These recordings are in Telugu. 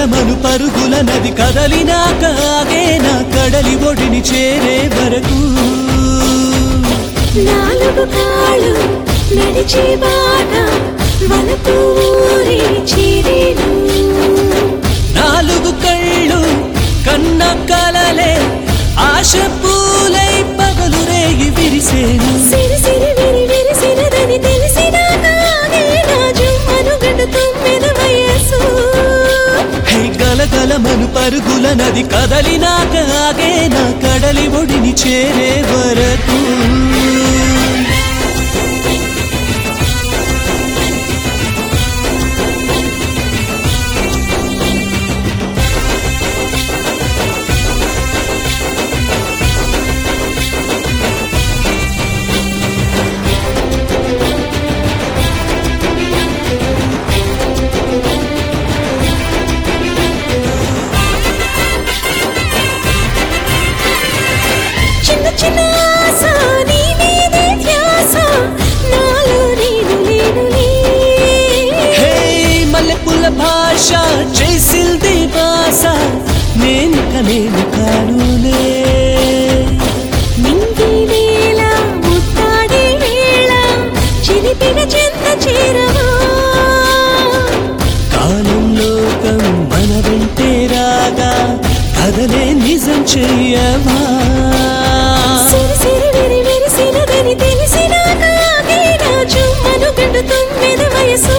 గలగలమను పరుగుల నది కదలినాక ఆగేనా కడలి ఒడిని చేరే వరకు నాలుగు కాళ్ళు నడిచే బాట వలపు ఊరి చేరేను నాలుగు కళ్ళు కన్న కలలే ఆశ పూలై పగలు రేగి విరిసేను సిరి సిరి విరి విరిసినదని తెలిసినాక ఆగేనా జుమ్మనుగడ తొమ్మిది వయసు హే గలగలమను పరుగుల నది కదలినాక ఆగేనా కడలి ఒడిని చేరే వరకు చిన్న చిన్న ఆశ నీ మీదే ధ్యాస నాలో నేను లేనులే హే మల్లెపూల భాష చేసింది భాష నేనిక నేను కానులే నింగి నేల ముట్టాడే వేళ చిలిపిన చెంత చేరవా కాలం లోకం మన వెంటే రాగా కదలే నిజం చెయ్యవా సిరి సిరి విరి విరిసినదని తెలిసినాక ఆగేనా జుమ్మను గంట తొమ్మిది వయసు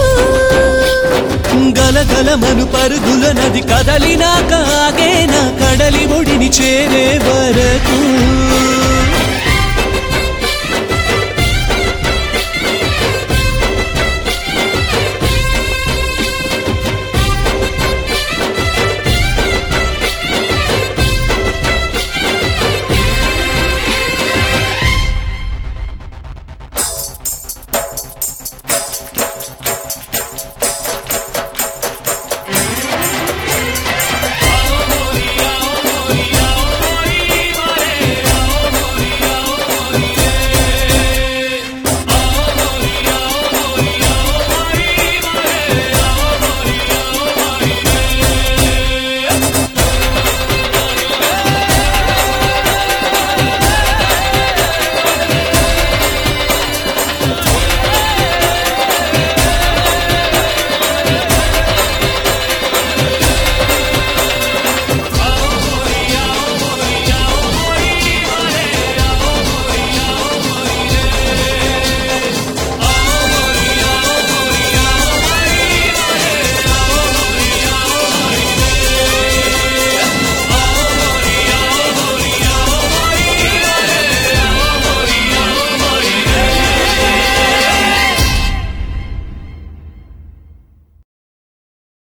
గలగలమను పరుగుల నది కదలినాక ఆగేనా కడలి ఒడిని చేరే వరకు